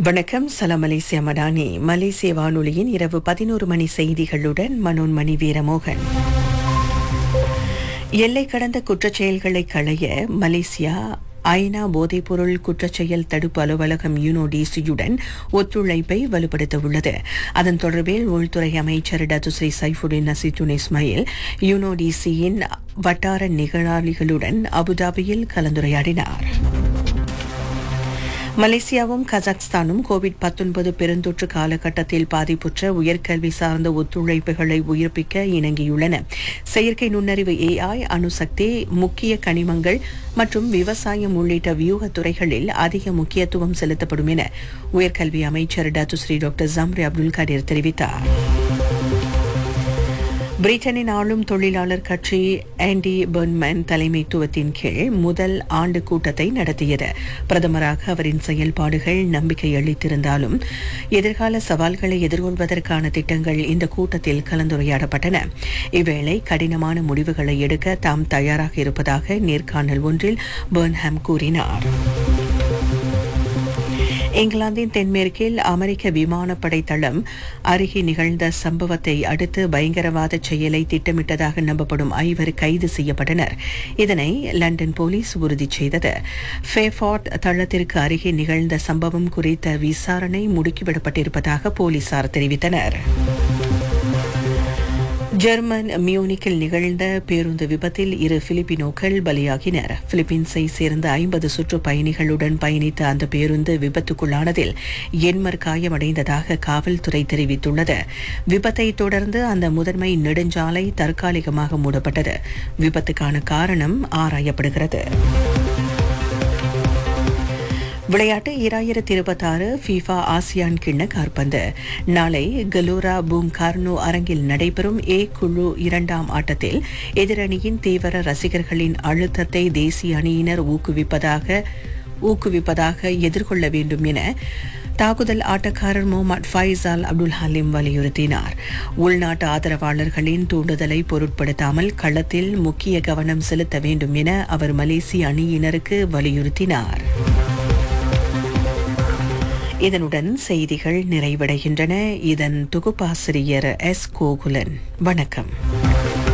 வணக்கம் சலாம் மலேசியா மடானி மலேசிய வானொலியின் இரவு பதினோரு மணி செய்திகளுடன் மனோன்மணி வீரமோகன் எல்லை கடந்த குற்றச் செயல்களை களைய மலேசியா ஐநா போதைப்பொருள் குற்றச்செயல் தடுப்பு அலுவலகம் யூனோடிசியுடன் ஒத்துழைப்பை வலுப்படுத்த உள்ளது அதன் தொடர்பில் உள்துறை அமைச்சர் டத்துஸ்ரீ சைஃபுடின் நசித்துன் இஸ்மாயில் யூனோடிசியின் வட்டார நிகழாளிகளுடன் அபுதாபியில் கலந்துரையாடினார் மலேசியாவும் கஜகஸ்தானும் கோவிட் 19 பெருந்தொற்று காலகட்டத்தில் பாதிப்புற்ற உயர்கல்வி சார்ந்த ஒத்துழைப்புகளை உயிர்ப்பிக்க இணங்கியுள்ளன செயற்கை நுண்ணறிவு ஏஐ அணுசக்தி முக்கிய கனிமங்கள் மற்றும் விவசாயம் உள்ளிட்ட வியூக துறைகளில் அதிக முக்கியத்துவம் செலுத்தப்படும் என உயர்கல்வி அமைச்சர் Datuk Seri doctor Zambry Abdul Kadir தெரிவித்தார் பிரிட்டனின் ஆளும் தொழிலாளர் கட்சி ஆண்டி பெர்ன்மேன் தலைமைத்துவத்தின் கீழ் முதல் ஆண்டு கூட்டத்தை நடத்தியது பிரதமராக அவரின் செயல்பாடுகள் நம்பிக்கை அளித்திருந்தாலும் எதிர்கால சவால்களை எதிர்கொள்வதற்கான திட்டங்கள் இந்த கூட்டத்தில் கலந்துரையாடப்பட்டன இவ்வேளை கடினமான முடிவுகளை எடுக்க தாம் தயாராக இருப்பதாக நேர்காணல் ஒன்றில் பெர்ன்ஹாம் கூறினார் இங்கிலாந்தின் தென்மேற்கில் அமெரிக்க விமானப்படை தளம் அருகே நிகழ்ந்த சம்பவத்தை அடுத்து பயங்கரவாத செயலை திட்டமிட்டதாக நம்பப்படும் ஐவர் கைது செய்யப்பட்டனர் இதனை லண்டன் போலீஸ் உறுதி செய்தது ஃபேஃபார்ட் தளத்திற்கு அருகே நிகழ்ந்த சம்பவம் குறித்த விசாரணை முடுக்கிவிடப்பட்டிருப்பதாக போலீசார் தெரிவித்தனர் ஜெர்மன் மியூனிக்கில் நிகழ்ந்த பேருந்து விபத்தில் இரு பிலிப்பினோக்கள் பலியாகினர் பிலிப்பீன்ஸை சேர்ந்த ஐம்பது சுற்றுப்பயணிகளுடன் பயணித்த அந்த பேருந்து விபத்துக்குள்ளானதில் எண்மர் காயமடைந்ததாக காவல்துறை தெரிவித்துள்ளது விபத்தை தொடர்ந்து அந்த முதன்மை நெடுஞ்சாலை தற்காலிகமாக மூடப்பட்டது விபத்துக்கான காரணம் ஆராயப்படுகிறது விளையாட்டு இராயிரத்தி இருபத்தாறு ஃபீஃபா ஆசியான் கிண்ண காற்பந்து நாளை கலோரா பூம் கார்னோ அரங்கில் நடைபெறும் ஏ குழு இரண்டாம் ஆட்டத்தில் எதிரணியின் தீவிர ரசிகர்களின் அழுத்தத்தை தேசிய அணியினர் ஊக்குவிப்பதாக ஊக்குவிப்பதாக எதிர்கொள்ள வேண்டும் என தாக்குதல் ஆட்டக்காரர் முகமது ஃபைசால் அப்துல் ஹலீம் வலியுறுத்தினார் உள்நாட்டு ஆதரவாளர்களின் தூண்டுதலை பொருட்படுத்தாமல் களத்தில் முக்கிய கவனம் செலுத்த வேண்டும் என அவர் மலேசிய அணியினருக்கு வலியுறுத்தினார் இதனுடன் செய்திகள் நிறைவடைகின்றன இதன் தொகுப்பாசிரியர் எஸ் கோகுலன் வணக்கம்